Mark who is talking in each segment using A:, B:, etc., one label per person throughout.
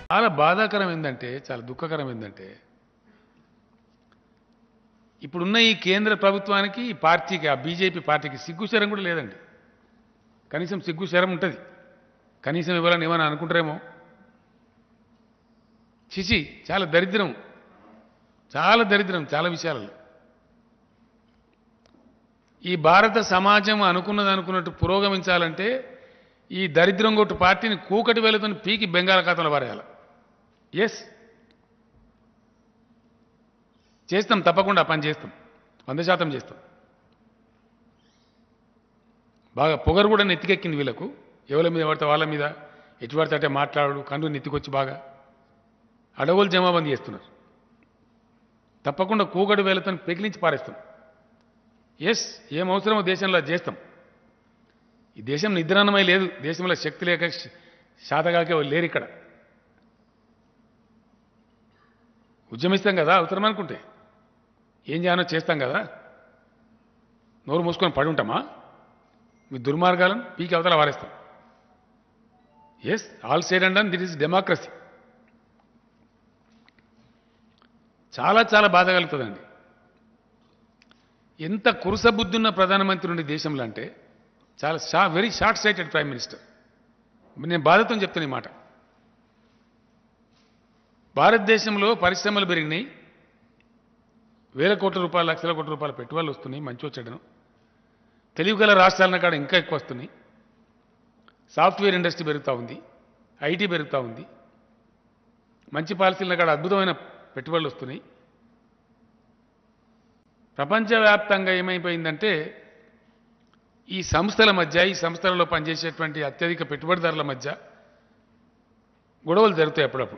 A: చాలా బాధాకరం ఏంటంటే చాలా దుఃఖకరం ఏంటంటే ఇప్పుడున్న ఈ కేంద్ర ప్రభుత్వానికి ఈ పార్టీకి ఆ బీజేపీ పార్టీకి సిగ్గు శరం కూడా లేదండి కనీసం సిగ్గు శరం ఉంటుంది కనీసం ఇవ్వాలని ఏమైనా అనుకుంటారేమో చిచి చాలా దరిద్రం చాలా దరిద్రం చాలా విషయాలలో ఈ భారత సమాజం అనుకున్నది అనుకున్నట్టు పురోగమించాలంటే ఈ దరిద్రం కొట్టు పార్టీని కూకటి వేలతో పీకి బెంగాల్ ఖాతాలో పారేయాలి ఎస్ చేస్తాం తప్పకుండా ఆ పని చేస్తాం వంద శాతం చేస్తాం బాగా పొగరు కూడా నెత్తికెక్కింది వీళ్ళకు ఎవరి మీద పడితే వాళ్ళ మీద ఎటు పడితే అంటే మాట్లాడు కండు నెత్తికొచ్చి బాగా అడవులు జమాబందీ చేస్తున్నారు తప్పకుండా కూగడు వేలతో పెకిలించి పారేస్తాం ఎస్ ఏం అవసరమో దేశంలో అది చేస్తాం ఈ దేశం నిద్రాన్నమై లేదు దేశంలో శక్తి లేక శ- శాతగాకే వాళ్ళు లేరు ఇక్కడ ఉద్యమిస్తాం కదా అవసరం అనుకుంటే ఏం చేయాలో చేస్తాం కదా నోరు మూసుకొని పడి ఉంటామా మీ దుర్మార్గాలను పీకి అవతల వారేస్తాం ఎస్ ఆల్ సైడ్ అండ్ దిట్ ఈస్ డెమోక్రసీ చాలా చాలా బాధ కలుగుతుందండి ఎంత కురుస బుద్ధున్న ప్రధానమంత్రి ఉండే దేశంలో అంటే చాలా షా very short sighted prime minister నేను బాధతో చెప్తాను ఈ మాట భారతదేశంలో పరిశ్రమలు పెరిగినాయి వేల కోట్ల రూపాయలు లక్షల కోట్ల రూపాయల పెట్టుబడులు వస్తున్నాయి మంచి వచ్చాడను తెలివి గల రాష్ట్రాలన కాడ ఇంకా ఎక్కువ వస్తున్నాయి సాఫ్ట్వేర్ ఇండస్ట్రీ పెరుగుతూ ఉంది ఐటీ పెరుగుతూ ఉంది మంచి పాలసీల కాడ అద్భుతమైన పెట్టుబడులు వస్తున్నాయి ప్రపంచవ్యాప్తంగా ఏమైపోయిందంటే ఈ సంస్థల మధ్య ఈ సంస్థలలో పనిచేసేటువంటి అత్యధిక పెట్టుబడిదారుల మధ్య గొడవలు జరుగుతాయి అప్పుడప్పుడు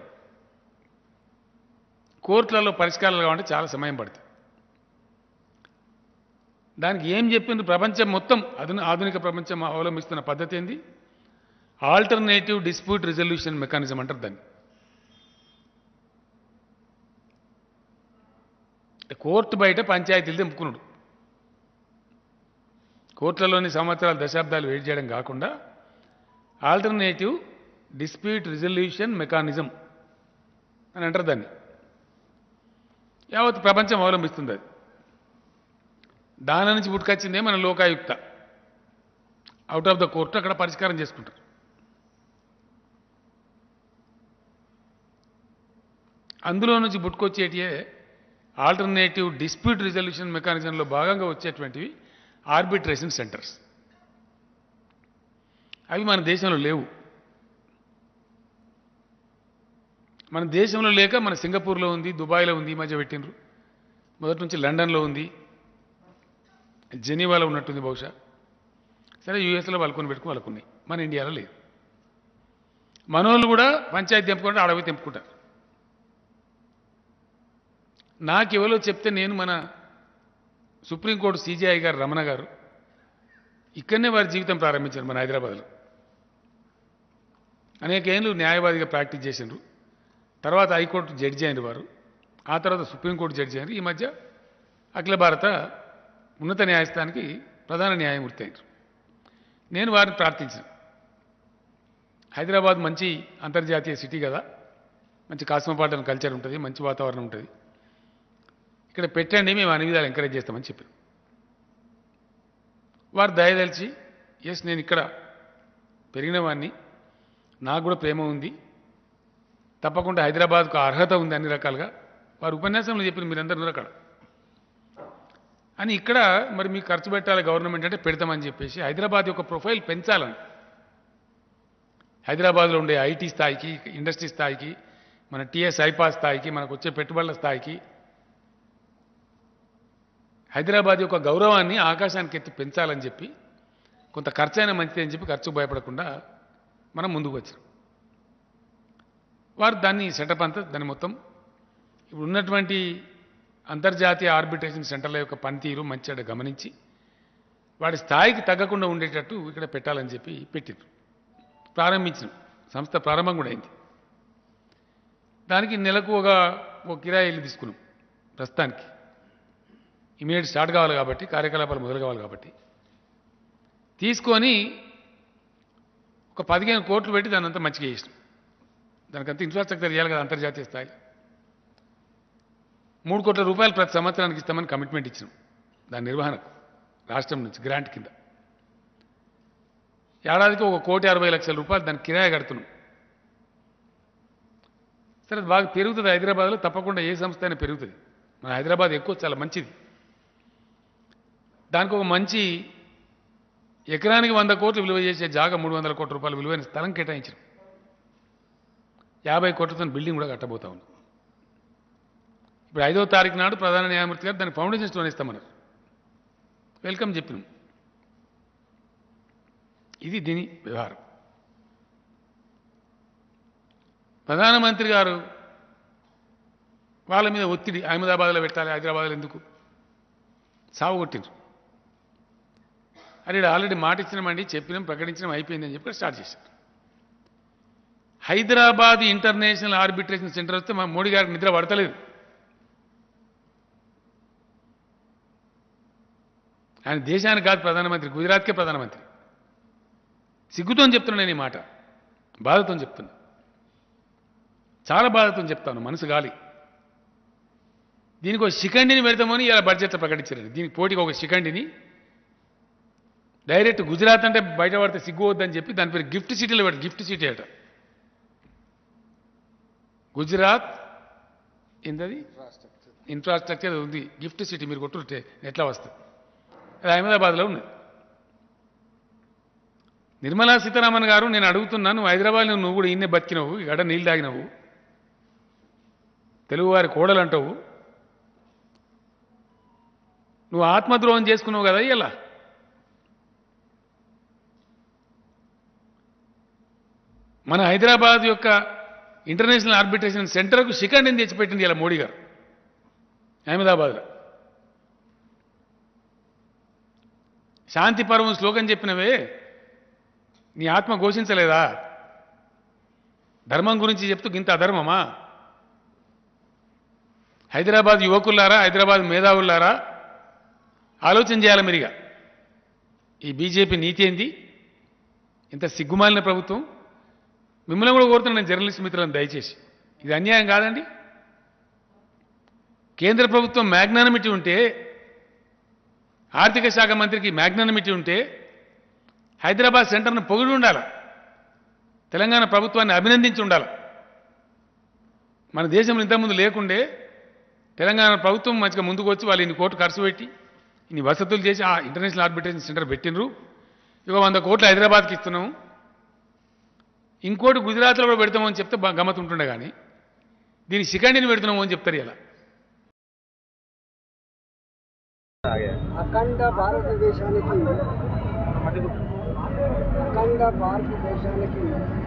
A: కోర్టులలో పరిష్కారాలు కావాలంటే చాలా సమయం పడుతుంది దానికి ఏం చెప్పింది ప్రపంచం మొత్తం అధున ఆధునిక ప్రపంచం అవలంబిస్తున్న పద్ధతి ఏంది ఆల్టర్నేటివ్ డిస్ప్యూట్ రిజల్యూషన్ మెకానిజం అంటారు దాన్ని కోర్టు బయట పంచాయతీలు తెంపుకున్నాడు కోర్టులలోని సంవత్సరాలు దశాబ్దాలు వెయిట్ చేయడం కాకుండా ఆల్టర్నేటివ్ డిస్ప్యూట్ రిజల్యూషన్ మెకానిజం అని అంటారు దాన్ని యావత్ ప్రపంచం అవలంబిస్తుంది అది దాని నుంచి పుట్టుకొచ్చిందే మన Lokayukta out of the court అక్కడ పరిష్కారం చేసుకుంటారు అందులో నుంచి పుట్టుకొచ్చేటియే ఆల్టర్నేటివ్ డిస్ప్యూట్ రిజల్యూషన్ మెకానిజంలో భాగంగా వచ్చేటువంటివి ఆర్బిట్రేషన్ సెంటర్స్ అవి మన దేశంలో లేవు మన దేశంలో లేక మన సింగపూర్లో ఉంది దుబాయ్లో ఉంది ఈ మధ్య పెట్టినరు మొదటి నుంచి లండన్లో ఉంది జెనీవాలో ఉన్నట్టుంది బహుశా సరే యూఎస్లో వాళ్ళకొని పెట్టుకుని వాళ్ళకున్నాయి మన ఇండియాలో లేదు మనోళ్ళు కూడా పంచాయతీ తెంపుకుంటే అడవి తెంపుకుంటారు నాకెవరో చెప్తే నేను మన సుప్రీంకోర్టు సీజీఐ గారు రమణ గారు ఇక్కడనే వారి జీవితం ప్రారంభించారు మన హైదరాబాద్లో అనేక ఏళ్ళు న్యాయవాదిగా ప్రాక్టీస్ చేసిండ్రు తర్వాత హైకోర్టు జడ్జి అయిన వారు ఆ తర్వాత సుప్రీంకోర్టు జడ్జి అయినారు ఈ మధ్య అఖిల భారత ఉన్నత న్యాయస్థానానికి ప్రధాన న్యాయమూర్తి అయినారు నేను వారిని ప్రార్థించాను హైదరాబాద్ మంచి అంతర్జాతీయ సిటీ కదా మంచి కాస్మోపాటన్ కల్చర్ ఉంటుంది మంచి వాతావరణం ఉంటుంది ఇక్కడ పెట్టండి మేము అన్ని విధాలు ఎంకరేజ్ చేస్తామని చెప్పారు వారు దయదలిచి ఎస్ నేను ఇక్కడ పెరిగిన వాడిని నాకు కూడా ప్రేమ ఉంది తప్పకుండా హైదరాబాద్కు అర్హత ఉంది అన్ని రకాలుగా వారు ఉపన్యాసంలో చెప్పిన మీరందరూ అక్కడ అని ఇక్కడ మరి మీకు ఖర్చు పెట్టాలి గవర్నమెంట్ అంటే పెడతామని చెప్పేసి హైదరాబాద్ యొక్క ప్రొఫైల్ పెంచాలని హైదరాబాద్లో ఉండే ఐటీ స్థాయికి ఇండస్ట్రీ స్థాయికి మన టీఎస్ ఐపా స్థాయికి మనకు వచ్చే పెట్టుబడుల స్థాయికి హైదరాబాద్ యొక్క గౌరవాన్ని ఆకాశానికి ఎత్తి పెంచాలని చెప్పి కొంత ఖర్చు అయినా మంచిది అని చెప్పి ఖర్చుకు భయపడకుండా మనం ముందుకు వచ్చాం వారు దాన్ని సెటప్ అంతా దాన్ని మొత్తం ఇప్పుడు ఉన్నటువంటి అంతర్జాతీయ ఆర్బిట్రేషన్ సెంటర్ల యొక్క పనితీరు మంచిగా గమనించి వాడి స్థాయికి తగ్గకుండా ఉండేటట్టు ఇక్కడ పెట్టాలని చెప్పి పెట్టారు ప్రారంభించిన సంస్థ ప్రారంభం కూడా అయింది దానికి నెలకు ఒక ఒక కిరాయి ఇల్లు తీసుకున్నాం ప్రస్తుతానికి ఇమీడియట్ స్టార్ట్ కావాలి కాబట్టి కార్యకలాపాలు మొదలు కావాలి కాబట్టి తీసుకొని ఒక పదిహేను కోట్లు పెట్టి దాన్ని అంతా మంచిగా చేసినాం దానికంతా ఇన్ఫ్రాస్ట్రక్చర్ చేయాలి కదా అంతర్జాతీయ స్థాయిలో మూడు కోట్ల రూపాయలు ప్రతి సంవత్సరానికి ఇస్తామని కమిట్మెంట్ ఇచ్చినాం దాని నిర్వహణకు రాష్ట్రం నుంచి గ్రాంట్ కింద ఏడాదికి ఒక కోటి అరవై లక్షల రూపాయలు దానికి కిరాయి కడుతున్నాం సరే అది బాగా పెరుగుతుంది హైదరాబాద్లో తప్పకుండా ఏ సంస్థ అయినా పెరుగుతుంది మన హైదరాబాద్ ఎక్కువ చాలా మంచిది దానికి ఒక మంచి ఎకరానికి వంద కోట్లు విలువ చేసే జాగా మూడు వందల కోట్ల రూపాయలు విలువైన స్థలం కేటాయించారు యాభై కోట్లతో బిల్డింగ్ కూడా కట్టబోతా ఉన్నాం ఇప్పుడు ఐదో తారీఖు నాడు ప్రధాన న్యాయమూర్తి గారు దానికి ఫౌండేషన్ స్టోన్ ఇస్తామన్నారు వెల్కమ్ చెప్పినాం ఇది దీని వ్యవహారం ప్రధానమంత్రి గారు వాళ్ళ మీద ఒత్తిడి అహ్మదాబాద్లో పెట్టాలి హైదరాబాద్లో ఎందుకు సాగు కొట్టిండ్రు అని ఆల్రెడీ మాట ఇచ్చినామండి చెప్పినాం ప్రకటించడం అయిపోయిందని చెప్పి స్టార్ట్ చేశారు హైదరాబాద్ ఇంటర్నేషనల్ ఆర్బిట్రేషన్ సెంటర్ వస్తే మా మోడీ గారికి నిద్ర పడతలేదు ఆయన దేశానికి కాదు ప్రధానమంత్రి గుజరాత్కే ప్రధానమంత్రి సిగ్గుతో చెప్తున్నా నేను ఈ మాట బాధతో చెప్తున్నా చాలా బాధతో చెప్తాను మనసు గాలి దీనికి ఒక శిఖండిని పెడతామని ఇలా బడ్జెట్లో ప్రకటించారు దీనికి పోటీకి ఒక శిఖండిని డైరెక్ట్ గుజరాత్ అంటే బయట పడితే సిగ్గు వద్దని చెప్పి దాని పేరు గిఫ్ట్ సిటీలో పెడతారు గిఫ్ట్ సిటీ అట గుజరాత్ ఏంటది ఇన్ఫ్రాస్ట్రక్చర్ ఉంది గిఫ్ట్ సిటీ మీరు కొట్టుంటే ఎట్లా వస్తుంది అది అహ్మదాబాద్లో ఉన్నది నిర్మలా సీతారామన్ గారు నేను అడుగుతున్నాను నువ్వు హైదరాబాద్లో నువ్వు కూడా ఇన్నే బతికినవు గడ నీళ్ళు తాగినవు తెలుగువారి కోడలు అంటావు నువ్వు ఆత్మద్రోహం చేసుకున్నావు కదా ఇలా మన హైదరాబాద్ యొక్క ఇంటర్నేషనల్ ఆర్బిట్రేషన్ సెంటర్కు శిఖండిని తెచ్చిపెట్టింది ఇలా మోడీ గారు అహ్మదాబాద్లో శాంతి పర్వం శ్లోకం చెప్పినవే నీ ఆత్మ ఘోషించలేదా ధర్మం గురించి చెప్తూ ఇంత అధర్మమా హైదరాబాద్ యువకులారా హైదరాబాద్ మేధావులారా ఆలోచన చేయాలి మీరిగా ఈ బీజేపీ నీతి ఏంది ఇంత సిగ్గుమాలిన ప్రభుత్వం మిమ్మల్ని కూడా కోరుతున్నాను నేను జర్నలిస్ట్ మిత్రులను దయచేసి ఇది అన్యాయం కాదండి కేంద్ర ప్రభుత్వం మ్యాగ్నానమిటీ ఉంటే ఆర్థిక శాఖ మంత్రికి మ్యాగ్నానమిటీ ఉంటే హైదరాబాద్ సెంటర్ను పొగిడి ఉండాలి తెలంగాణ ప్రభుత్వాన్ని అభినందించి ఉండాలి మన దేశంలో ఇంతకుముందు లేకుండే తెలంగాణ ప్రభుత్వం మంచిగా ముందుకు వచ్చి వాళ్ళు ఇన్ని కోట్లు ఖర్చు పెట్టి ఇన్ని వసతులు చేసి ఆ ఇంటర్నేషనల్ ఆర్బిట్రేషన్ సెంటర్ పెట్టినరు ఇక వంద కోట్లు హైదరాబాద్కి ఇస్తున్నాము ఇంకోటి గుజరాత్లో కూడా పెడతామని చెప్తే బా- గమ్మత్ ఉంటుండే కానీ దీని శిఖండిని పెడుతున్నాము అని చెప్తారు ఇలా
B: అఖండ భారతదేశానికి అఖండ భారతదేశానికి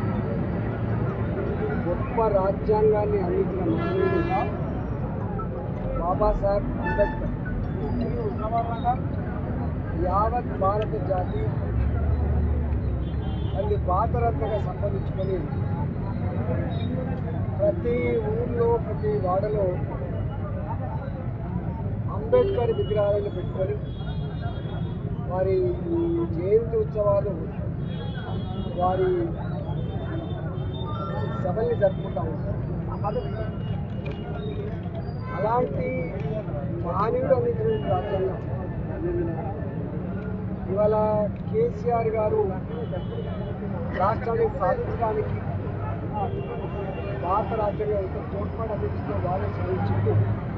B: గొప్ప రాజ్యాంగాన్ని అందించిన మహనీయుడు బాబాసాహెబ్ అంబేద్కర్ యావత్ భారత జాతి తల్లి భారతరత్నగా సంపాదించుకొని ప్రతి ఊళ్ళో ప్రతి వాడలో అంబేద్కర్ విగ్రహాలను పెట్టుకొని వారి జయంతి ఉత్సవాలు వారి సభల్ని జరుపుకుంటా ఉంటారు అలాంటి మహనీయుడు అనేటువంటి రాజ్యాంగం ఇవాళ కేసీఆర్ గారు రాష్ట్రాన్ని సాధించడానికి భారత రాజ్యాంగం ఎంత తోడ్పాటు అందించిందో వారే శ్రమించింది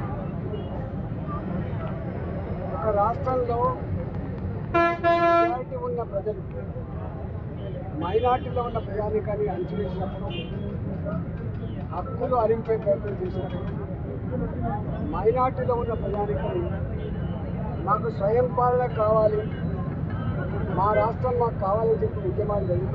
B: ఒక రాష్ట్రంలో మైనారిటీ ఉన్న ప్రజలు మైనార్టీలో ఉన్న ప్రజానికాన్ని అణచివేసినప్పుడు హక్కులు అరింపే ప్రయత్నం చేసినప్పుడు మైనార్టీలో ఉన్న ప్రజానికం మాకు స్వయం పాలన కావాలి మా రాష్ట్రం మాకు కావాలని చెప్పి ఉద్యమాలు జరిగితే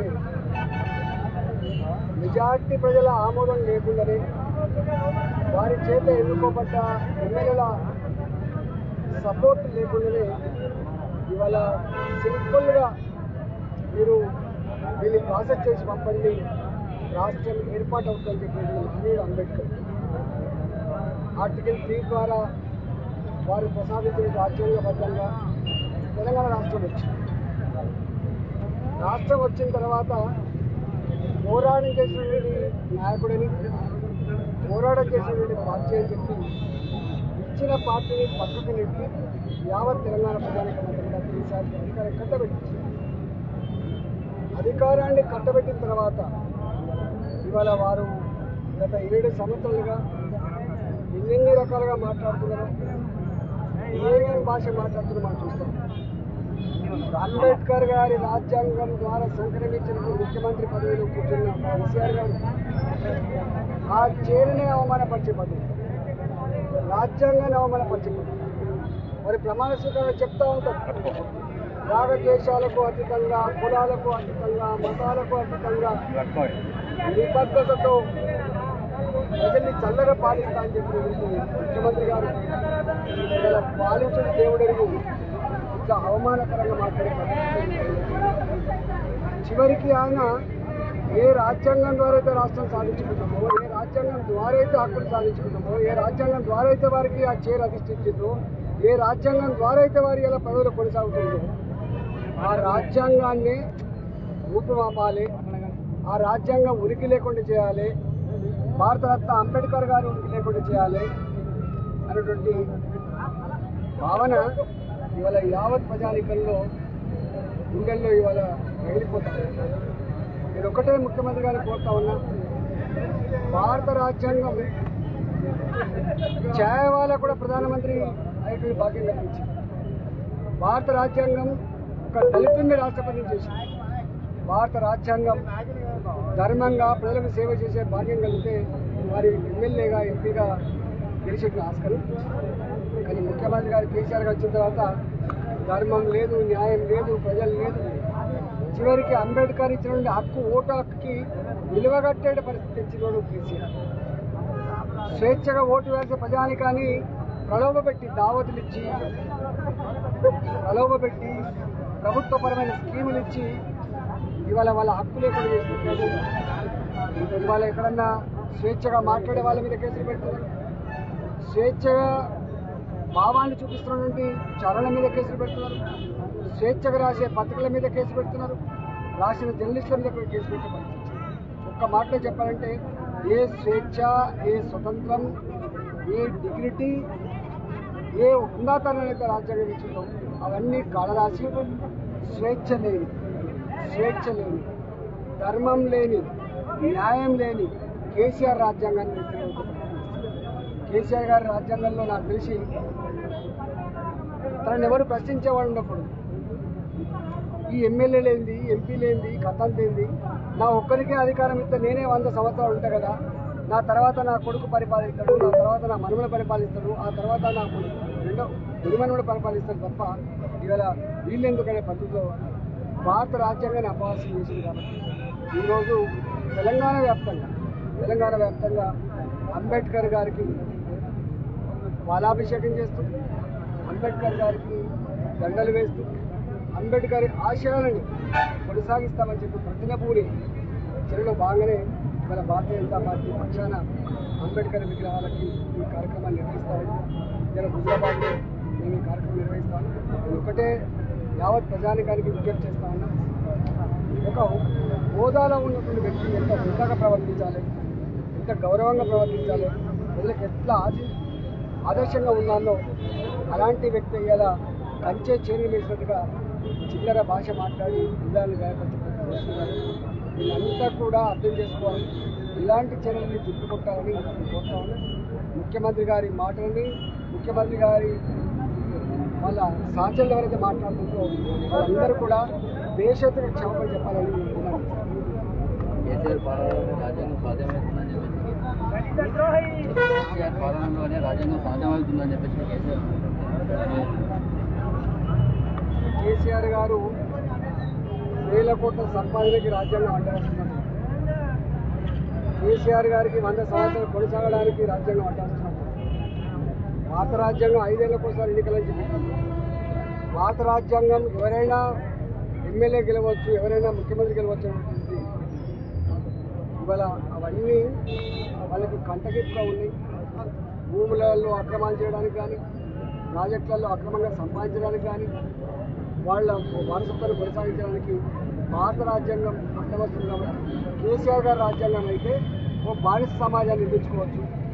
B: మెజార్టీ ప్రజల ఆమోదం లేకుండానే వారి చేత ఎన్నుకోబడ్డ ఎమ్మెల్యేల సపోర్ట్ లేకుండానే ఇవాళ సింపుల్గా మీరు దీన్ని ప్రాసెస్ చేసి పంపండి రాష్ట్రం ఏర్పాటు అవుతుందని చెప్పి మహనీయుడు అంబేద్కర్ ఆర్టికల్ త్రీ ద్వారా వారు ప్రసాదించిన రాజ్యాంగబద్ధంగా తెలంగాణ రాష్ట్రం వచ్చింది రాష్ట్రం వచ్చిన తర్వాత పోరాటం చేసినటువంటి నాయకుడని పోరాటం చేసినటువంటి పార్టీ అని చెప్పి ఇచ్చిన పార్టీని పక్కకు నెట్టి యావత్ తెలంగాణ ప్రజానికి కూడా కేసీఆర్ అధికారం కట్టబెట్టింది అధికారాన్ని కట్టబెట్టిన తర్వాత ఇవాళ వారు గత ఏడు సంవత్సరాలుగా ఎన్నెన్ని రకాలుగా మాట్లాడుతున్నారు ఏమేమి భాష మాట్లాడుతున్నారో మనం చూస్తాం అంబేద్కర్ గారి రాజ్యాంగం ద్వారా సంక్రమించిన ముఖ్యమంత్రి పదవిలో కూర్చున్న కేసీఆర్ గారు ఆ చేరునే అవమానపరిచే పదవి రాజ్యాంగాన్ని అవమానపరిచే పదవి మరి ప్రమాణ స్వీకారం చెప్తా ఉంటారు రాగద్వేషాలకు అతీతంగా కులాలకు అతీతంగా మతాలకు అతీతంగా నిబద్ధతతో ప్రజల్ని చల్లగా పాలిస్తా అని చెప్పి ముఖ్యమంత్రి గారు ఇలా పాలించిన దేవుడెరుగు ఇట్లా అవమానకరంగా మాట్లాడే పరిస్థితి. చివరికి ఆయన ఏ రాజ్యాంగం ద్వారా అయితే రాష్ట్రం సాధించుకుంటామో ఏ రాజ్యాంగం ద్వారా అయితే హక్కులు సాధించుకుంటామో ఏ రాజ్యాంగం ద్వారా అయితే వారికి ఆ చైర్ అధిష్ఠించిందో ఏ రాజ్యాంగం ద్వారా అయితే వారి ఇలా పదవులు కొనసాగుతుందో ఆ రాజ్యాంగాన్ని రూపుమాపాలి ఆ రాజ్యాంగం ఉనికి లేకుండా చేయాలి భారతరత్న అంబేద్కర్ గారు ఉనికి లేకుండా చేయాలి అనేటువంటి భావన ఇవాళ యావత్ ప్రజానికంలో గుండెల్లో ఇవాళ రగిలిపోతాయి నేను ఒకటే ముఖ్యమంత్రి గారిని కోరుతా ఉన్నా భారత రాజ్యాంగం ఛాయ వాళ్ళ కూడా ప్రధానమంత్రి అయ్యేటువంటి భాగ్యం కల్పించింది భారత రాజ్యాంగం ఒక దళితుడిని రాష్ట్రపతి చేసింది భారత రాజ్యాంగం ధర్మంగా ప్రజలకు సేవ చేసే భాగ్యం కలిగితే వారి ఎమ్మెల్యేగా ఎంపీగా గెలిచే ఆస్కారం కానీ ముఖ్యమంత్రి గారు కేసీఆర్ గారు వచ్చిన తర్వాత ధర్మం లేదు న్యాయం లేదు ప్రజలు లేదు చివరికి అంబేద్కర్ ఇచ్చినటువంటి హక్కు ఓటు హక్కుకి విలువగట్టే పరిస్థితి తెచ్చినోడు కేసీఆర్ స్వేచ్ఛగా ఓటు వేసే ప్రజానికాన్ని ప్రలోభపెట్టి దావతులు ఇచ్చి ప్రలోభపెట్టి ప్రభుత్వపరమైన స్కీములు ఇచ్చి ఇవాళ వాళ్ళ హక్కు లేకుండా చేస్తున్నారు ఇవాళ ఎక్కడన్నా స్వేచ్ఛగా మాట్లాడే వాళ్ళ మీద కేసులు పెడుతున్నారు స్వేచ్ఛగా భావాన్ని చూపిస్తున్నటువంటి చరణల మీద కేసులు పెడుతున్నారు స్వేచ్ఛగా రాసే పత్రికల మీద కేసు పెడుతున్నారు రాసిన జర్నలిస్టుల మీద కూడా కేసు పెట్టే పరిస్థితి ఒక్క మాటలో చెప్పాలంటే ఏ స్వేచ్ఛ ఏ స్వతంత్రం ఏ డిగ్నిటీ ఏ ఉన్నతనం అయితే రాజ్యాంగం ఇచ్చిందో అవన్నీ కాళరాశి స్వేచ్ఛ లేని స్వేచ్ఛ లేని ధర్మం లేని న్యాయం లేని కేసీఆర్ రాజ్యాంగాన్ని వ్యతిరేకించారు. కేసీఆర్ గారి రాజ్యాంగంలో నాకు తెలిసి తనని ఎవరు ప్రశ్నించేవాడు ఉన్నప్పుడు ఈ ఎమ్మెల్యే లేనిది ఎంపీ లేనిది కథం లేనిది నా ఒక్కరికే అధికారం ఇస్తే నేనే వంద సంవత్సరాలు ఉంటా కదా నా తర్వాత నా కొడుకు పరిపాలిస్తాడు నా తర్వాత నా మనుమలు పరిపాలిస్తాడు ఆ తర్వాత నా కొడుకు రెండో గురుమనుడు పరిపాలిస్తాడు తప్ప ఇవాళ వీళ్ళెందుకనే పద్ధతిలో భారత రాజ్యాంగాన్ని అపహాస్యం చేసింది కాబట్టి ఈరోజు తెలంగాణ వ్యాప్తంగా తెలంగాణ వ్యాప్తంగా అంబేద్కర్ గారికి బాలాభిషేకం చేస్తూ అంబేద్కర్ గారికి దండలు వేస్తూ అంబేద్కర్ ఆశయాలని కొనసాగిస్తామని చెప్పి ప్రతినపూరి చర్యలో భాగంగానే మన భారతీయ జనతా పార్టీ పక్షాన అంబేద్కర్ విగ్రహాలకి ఈ కార్యక్రమాన్ని నిర్వహిస్తామని ఇలా హుజరాబాద్లో మేము ఈ కార్యక్రమం నిర్వహిస్తాము నేను ఒకటే యావత్ ప్రజానికానికి విజ్ఞప్తి చేస్తా ఉన్నా ఒక హోదాలో ఉన్నటువంటి వ్యక్తి ఎంత హుందాగా ప్రవర్తించాలి ఎంత గౌరవంగా ప్రవర్తించాలి ప్రజలకు ఎట్లా ఆది ఆదర్శంగా ఉన్నాలో అలాంటి వ్యక్తి ఇలా కంచే చేరులు వేసినట్టుగా చిల్లర భాష మాట్లాడి జిల్లాను గాయపరిచే ప్రయత్నం చేస్తున్నారు వీళ్ళంతా కూడా అర్థం చేసుకోవాలి ఇలాంటి చర్యల్ని తిప్పుకొట్టాలని నేను కోరుతా ఉన్నా ముఖ్యమంత్రి గారి మాటలని ముఖ్యమంత్రి గారి వాళ్ళ సహచరులు ఎవరైతే మాట్లాడుతుందో వాళ్ళందరూ కూడా దేశத்துக்கு క్షమాపణ చెప్పాలని నేను డిమాండ్ చేస్తాను.
C: కేసీఆర్ పాలనలో రాజ్యాంగం సాధ్యమవుతుందని చెప్పేసి కేసీఆర్ పాలనలోనే రాజ్యాంగం సాధ్యమవుతుందని చెప్పేసి కేసీఆర్
B: కేసీఆర్ గారు వేల కోట్ల సంపాదనకి రాజ్యాంగం అడ్డాస్తున్నారు కేసీఆర్ గారికి వంద సంవత్సరాలు కొనసాగడానికి రాజ్యాంగం అడ్డాస్తున్నారు పాత రాజ్యాంగం ఐదేళ్లకోసారి ఎన్నికలని చెప్పింది పాత రాజ్యాంగం ఎవరైనా ఎమ్మెల్యే గెలవచ్చు ఎవరైనా ముఖ్యమంత్రి గెలవచ్చు అనేటువంటిది ఇవాళ అవన్నీ వాళ్ళకి కంటగిప్పుగా ఉన్నాయి భూములలో అక్రమాలు చేయడానికి కానీ ప్రాజెక్టులలో అక్రమంగా సంపాదించడానికి కానీ వాళ్ళ వారసత్వాన్ని కొనసాగించడానికి భారత రాజ్యాంగం పట్టవస్తుంది కాబట్టి కేసీఆర్ గారి రాజ్యాంగం అయితే ఓ బానిస సమాజాన్ని నిర్మించుకోవచ్చు